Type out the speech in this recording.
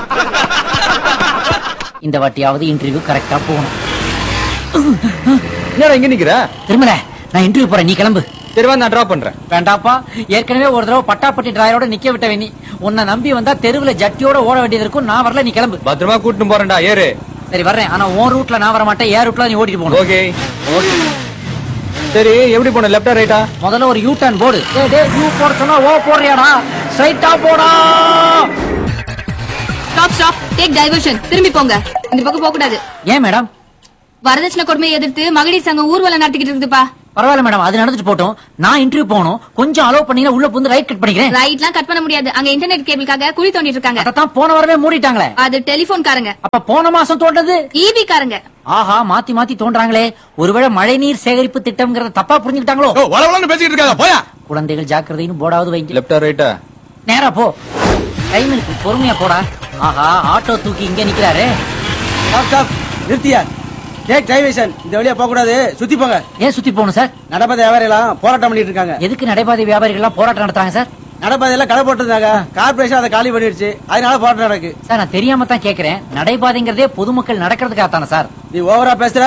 இந்த வாட்டியாவது இன்டர்வியூ கரெக்டா போகணும் என்னடா இங்க நிக்கிற திருமல நான் இன்டர்வியூ போறேன் நீ கிளம்பு சரி வா நான் டிராப் பண்றேன் வேண்டாப்பா ஏற்கனவே ஒரு தடவை பட்டாப்பட்டி டிராயரோட நிக்க விட்ட நீ உன்னை நம்பி வந்தா தெருவுல ஜட்டியோட ஓட வேண்டியது இருக்கும் நான் வரல நீ கிளம்பு பத்திரமா கூட்டிட்டு போறேன்டா ஏறு சரி வர்றேன் ஆனா உன் ரூட்ல நான் வர மாட்டேன் ஏன் ரூட்ல நீ ஓட்டிட்டு போகணும் ஓகே சரி எப்படி போன லெஃப்டா ரைட்டா முதல்ல ஒரு யூ டர்ன் போடு டேய் டேய் யூ போட சொன்னா ஓ போடுறியாடா ஸ்ட்ரைட்டா போடா ஸ்டாப் ஸ்டாப் டேக் டைவர்ஷன் திரும்பி போங்க இந்த பக்கம் போக கூடாது ஏன் மேடம் வரதட்சணை கொடுமையை எதிர்த்து மகளிர் சங்கம் ஊர்வலம் நடத்திக்கிட்டு இருக்குதுப்பா பரவாயில்ல மேடம் அது நடந்துட்டு போட்டோம் நான் இன்டர்வியூ போகணும் கொஞ்சம் அலோவ் பண்ணீங்கன்னா உள்ள புந்து ரைட் கட் பண்ணிக்கிறேன் ரைட்லாம் கட் பண்ண முடியாது அங்க இன்டர்நெட் கேபிளுக்காக குழி தோண்டிட்டு இருக்காங்க அதான் போன வாரமே மூடிட்டாங்களே அது டெலிபோன் காரங்க அப்ப போன மாசம் தோண்டது ஈபி காரங்க ஆஹா மாத்தி மாத்தி தோன்றாங்களே ஒருவேளை மழைநீர் சேகரிப்பு திட்டம்ங்கறத தப்பா புரிஞ்சுக்கிட்டாங்களோ ஓ வளவளன்னு பேசிக்கிட்டு இருக்காங்க போயா குழந்தைகள் ஜாக்கிரதைன்னு போடாவது வைங்க லெஃப்டா ரைட்டா நேரா போ டைம் இருக்கு பொறுமையா போடா ஆஹா ஆட்டோ தூக்கி இங்க நிக்கிறாரு ஸ்டாப் ஸ்டாப் நிறுத்தியா டேக் டைவேஷன் இந்த வழியா போக கூடாது சுத்தி போங்க ஏன் சுத்தி போகணும் சார் நடப்பாதை வியாபாரிலாம் போராட்டம் பண்ணிட்டு இருக்காங்க எதுக்கு நடைபாதை வியாபாரிகள் எல்லாம் போராட்டம் நடத்துறாங்க சார் நடப்பாதையெல்லாம் கடை போட்டிருந்தாங்க கார்பரேஷன் அதை காலி பண்ணிடுச்சு அதனால போராட்டம் நடக்கு சார் நான் தெரியாம தான் கேக்குறேன் நடைபாதைங்கிறதே பொதுமக்கள் நடக்கிறதுக்காக தானே சார் நீ ஓவரா பேசுற